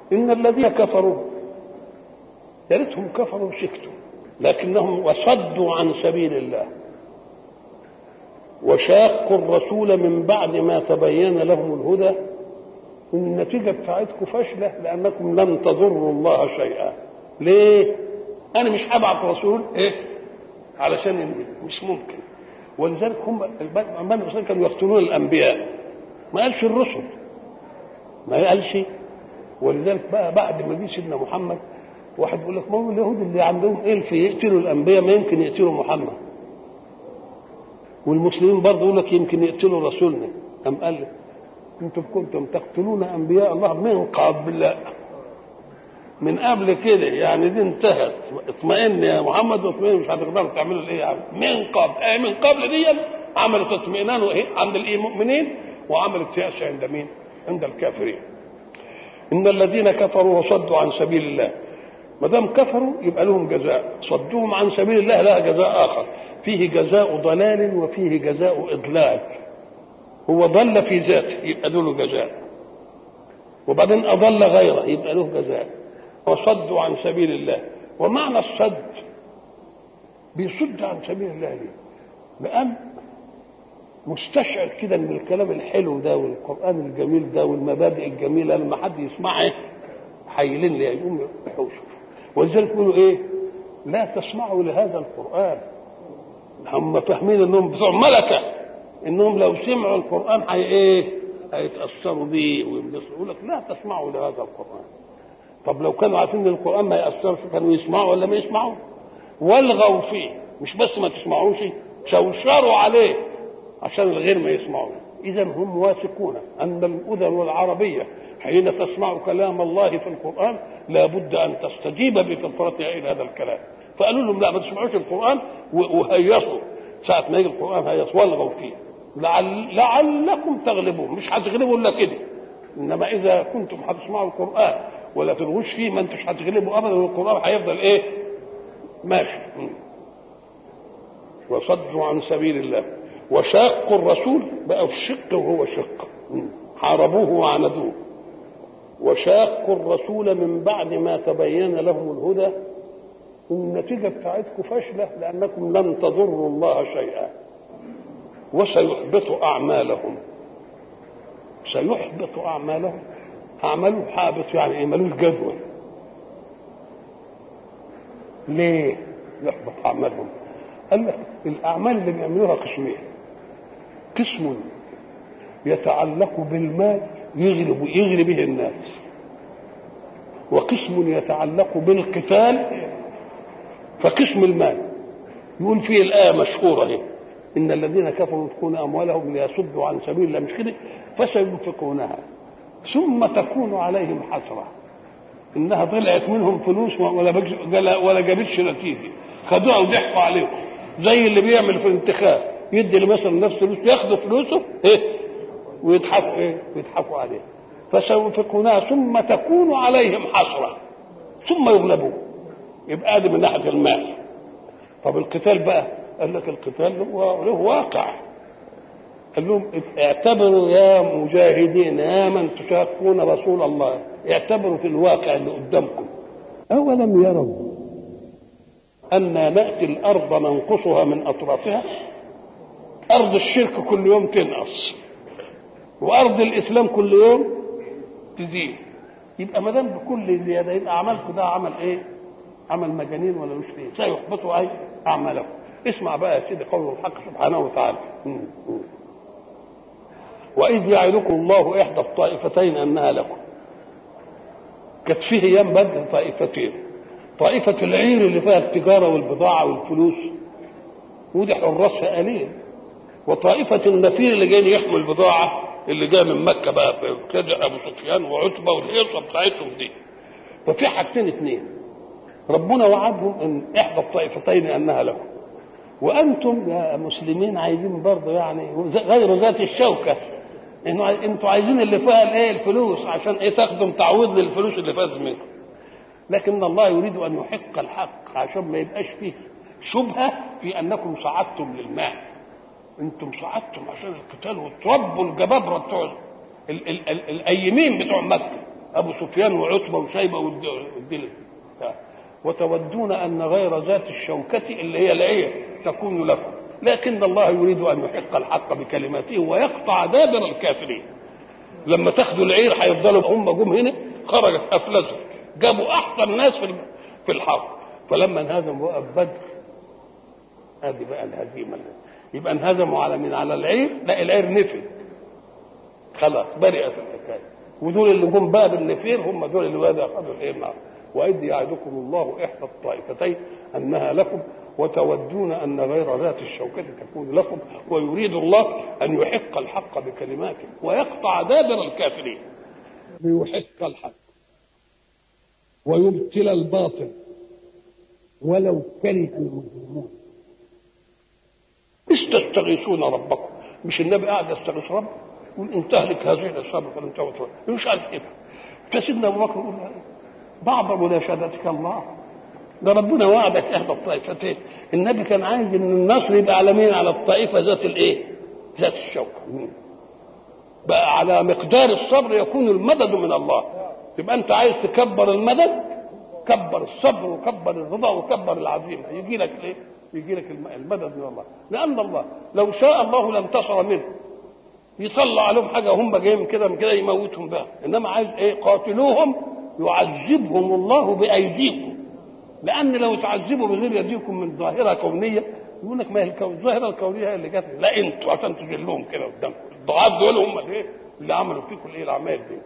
ان الذين كفروا يا ريتهم كفروا وسكتوا لكنهم وصدوا عن سبيل الله وشاقوا الرسول من بعد ما تبين لهم الهدى النتيجة بتاعتكم فاشلة لأنكم لم تضروا الله شيئا ليه؟ أنا مش هبعت رسول إيه؟ علشان مش ممكن ولذلك هم الأنبياء الرسول كانوا يقتلون الأنبياء ما قالش الرسل ما قالش ولذلك بقى بعد ما جه سيدنا محمد واحد يقول لك ما هو اليهود اللي عندهم إلف يقتلوا الأنبياء ما يمكن يقتلوا محمد والمسلمين برضه يقول لك يمكن يقتلوا رسولنا أم قال لك انتم كنتم تقتلون انبياء الله من قبل من قبل كده يعني دي انتهت اطمئن يا محمد واطمئن مش هتقدروا تعملوا الايه يعني من قبل ايه من قبل دي عملت اطمئنان وايه عند المؤمنين وعملت يأس عند مين؟ عند الكافرين. ان الذين كفروا وصدوا عن سبيل الله ما دام كفروا يبقى لهم جزاء صدوهم عن سبيل الله لها جزاء اخر فيه جزاء ضلال وفيه جزاء اضلال هو ضل في ذاته يبقى له جزاء وبعدين أضل غيره يبقى له جزاء وصدوا عن سبيل الله ومعنى الصد بيصد عن سبيل الله ليه؟ لأن مستشعر كده من الكلام الحلو ده والقرآن الجميل ده والمبادئ الجميلة لما حد يسمعها حيلين ليه يقوم يحوشه ولذلك يقولوا ايه؟ لا تسمعوا لهذا القرآن هم فاهمين انهم بتوع ملكه انهم لو سمعوا القران هي ايه هيتاثروا بيه وينبسطوا يقول لك لا تسمعوا لهذا القران طب لو كانوا عارفين ان القران ما ياثرش كانوا يسمعوا ولا ما يسمعوا والغوا فيه مش بس ما تسمعوش شوشروا عليه عشان الغير ما يسمعوا اذا هم واثقون ان الاذن العربيه حين تسمع كلام الله في القران لابد ان تستجيب بفطرتها الى هذا الكلام فقالوا لهم لا ما تسمعوش القران وهيصوا ساعه ما يجي القران هيصوا والغوا فيه لعل لعلكم تغلبون مش هتغلبوا الا كده انما اذا كنتم هتسمعوا القران ولا تلغوش فيه ما انتش هتغلبوا ابدا والقران هيفضل ايه ماشي وصدوا عن سبيل الله وشاقوا الرسول بقى في شق وهو شق حاربوه وعاندوه وشاقوا الرسول من بعد ما تبين لهم الهدى النتيجة بتاعتكم فاشلة لأنكم لن تضروا الله شيئا وسيحبط أعمالهم سيحبط أعمالهم أعماله حابط يعني إيه ملوش جدول ليه يحبط أعمالهم قال لك الأعمال اللي بيعملوها قسمين قسم يتعلق بالمال يغلب يغلب به الناس وقسم يتعلق بالقتال فقسم المال يقول فيه الآية مشهورة هي إن الذين كفروا ينفقون أموالهم ليصدوا عن سبيل الله مش كده فسينفقونها ثم تكون عليهم حسرة إنها طلعت منهم فلوس ولا ولا جابتش نتيجة خدوها وضحكوا عليهم زي اللي بيعمل في الانتخاب يدي مثلا نفس فلوس ياخدوا فلوسه ايه ويضحكوا ايه ويضحكوا عليه فسينفقونها ثم تكون عليهم حسرة ثم يغلبون يبقى ادي من ناحيه المال طب القتال بقى قال لك القتال له, له واقع قال لهم اعتبروا يا مجاهدين يا من تشاقون رسول الله اعتبروا في الواقع اللي قدامكم اولم يروا أنا نأتي الأرض ننقصها من أطرافها أرض الشرك كل يوم تنقص وأرض الإسلام كل يوم تزيد يبقى ما دام بكل زيادة يبقى أعمالكم ده عمل إيه؟ عمل مجانين ولا مش فيه سيحبطوا أي أعمالكم اسمع بقى يا سيدي قول الحق سبحانه وتعالى وإذ يعدكم الله إحدى الطائفتين أنها لكم كانت فيه أيام بدر طائفتين طائفة العير اللي فيها التجارة والبضاعة والفلوس ودي حراسها قليل وطائفة النفير اللي جايين يحموا البضاعة اللي جاية من مكة بقى كده أبو سفيان وعتبة والهيصة بتاعتهم دي ففي حاجتين اثنين ربنا وعدهم ان احدى الطائفتين انها لكم وانتم يا مسلمين عايزين برضه يعني غير ذات الشوكه انه انتوا عايزين اللي فيها الايه الفلوس عشان ايه تاخدوا تعويض للفلوس اللي فاتت منكم لكن الله يريد ان يحق الحق عشان ما يبقاش فيه شبهه في انكم صعدتم للمال انتم صعدتم عشان القتال وتربوا الجبابره بتوع ال- ال- ال- الايمين بتوع مكه ابو سفيان وعتبه وشيبه والدنيا وتودون ان غير ذات الشوكه اللي هي العير تكون لكم لكن الله يريد ان يحق الحق بكلماته ويقطع دابر الكافرين لما تاخدوا العير هيفضلوا هم جم هنا خرجت افلسوا جابوا احسن ناس في في الحرب فلما انهزموا وقف بدر ادي بقى الهزيمه يبقى انهزموا على من على العير لا العير نفد خلاص برئت الحكايه ودول اللي جم بقى بالنفير هم دول اللي بقى اخذوا الايه النار واذ يعدكم الله احدى الطائفتين انها لكم وتودون ان غير ذات الشوكه تكون لكم ويريد الله ان يحق الحق بكلماته ويقطع دابر الكافرين ليحق الحق ويبطل الباطل ولو كره المجرمون مش تستغيثون ربكم مش النبي قاعد يستغيث ربه يقول ان تهلك هذه الاسباب فلن تغفر مش عارف كده فسيدنا ابو بكر يقول بعض مناشدتك الله ده ربنا وعدك احدى الطائفتين النبي كان عايز ان النصر يبقى على مين على الطائفه ذات الايه ذات الشوكه بقى على مقدار الصبر يكون المدد من الله يبقى انت عايز تكبر المدد كبر الصبر وكبر الرضا وكبر العزيمه يجي لك ايه يجي لك المدد من الله لان الله لو شاء الله لانتصر منه يطلع عليهم حاجه وهم جايين كده من كده يموتهم بقى انما عايز ايه قاتلوهم يعذبهم الله بايديكم لان لو تعذبوا بغير يديكم من ظاهره كونيه يقول لك ما هي الظاهره الكونيه هي اللي جت لا انتوا عشان تجلوهم كده قدام الضعاف دول هم اللي, اللي عملوا فيكم الايه الاعمال دي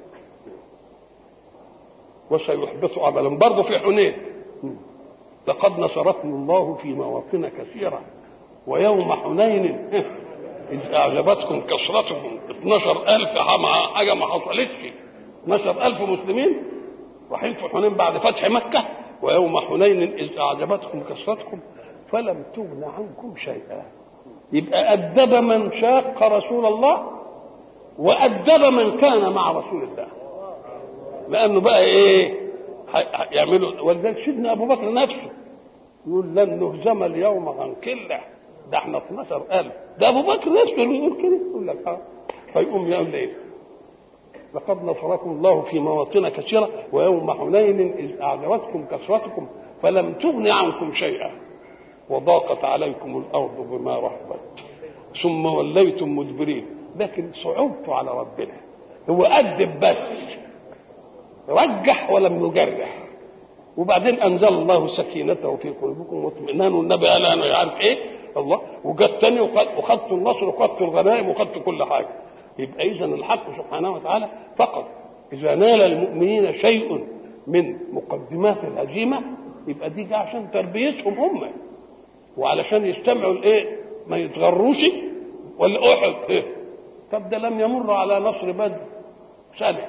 وسيحبط عملا برضه في حنين لقد نصركم الله في مواطن كثيره ويوم حنين إذ أعجبتكم كثرتكم 12000 حاجة ما حصلتش 12000 مسلمين رايحين في حنين بعد فتح مكة ويوم حنين إذ أعجبتكم كثرتكم فلم تغن عنكم شيئا يبقى أدب من شاق رسول الله وأدب من كان مع رسول الله لأنه بقى إيه يعملوا ولذلك سيدنا أبو بكر نفسه يقول لن نهزم اليوم عن كله ده احنا 12000 ده ابو بكر نفسه اللي يقول كده يقول لك اه فيقوم يقول ايه لقد نصركم الله في مواطن كثيره ويوم حنين اذ اعجبتكم كثرتكم فلم تغن عنكم شيئا وضاقت عليكم الارض بما رحبت ثم وليتم مدبرين لكن صعبتوا على ربنا هو أدب بس رجح ولم يجرح وبعدين انزل الله سكينته في قلوبكم واطمئنان والنبي قال انا عارف ايه الله وجت تاني وخدت النصر وخدت الغنائم وخدت كل حاجه يبقى اذا الحق سبحانه وتعالى فقط اذا نال المؤمنين شيء من مقدمات الهزيمه يبقى دي جه عشان تربيتهم هم وعلشان يستمعوا الايه ما يتغروش ولا احد ايه طب ده لم يمر على نصر بدر سنه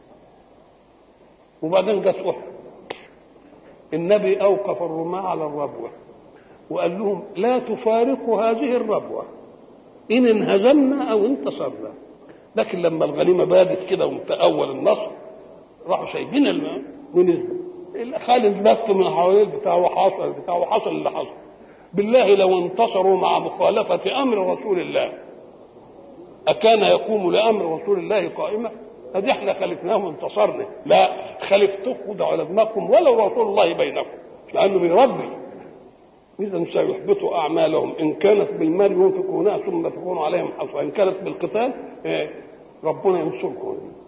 وبعدين جت احد النبي اوقف الرماة على الربوه وقال لهم لا تفارقوا هذه الربوه ان انهزمنا او انتصرنا لكن لما الغنيمه بادت كده وتأول النصر راحوا سايبين الماء ونزلوا خالد لف من حوالين بتاعه وحصل بتاعه وحصل اللي حصل بالله لو انتصروا مع مخالفة أمر رسول الله أكان يقوم لأمر رسول الله قائمة أدي احنا خلفناهم انتصرنا لا خلفتكم خدوا على دماغكم ولو رسول الله بينكم لأنه بيربي إذا سيحبطوا أعمالهم إن كانت بالمال ينفقونها ثم تكون عليهم حصوى إن كانت بالقتال ربنا ينصركم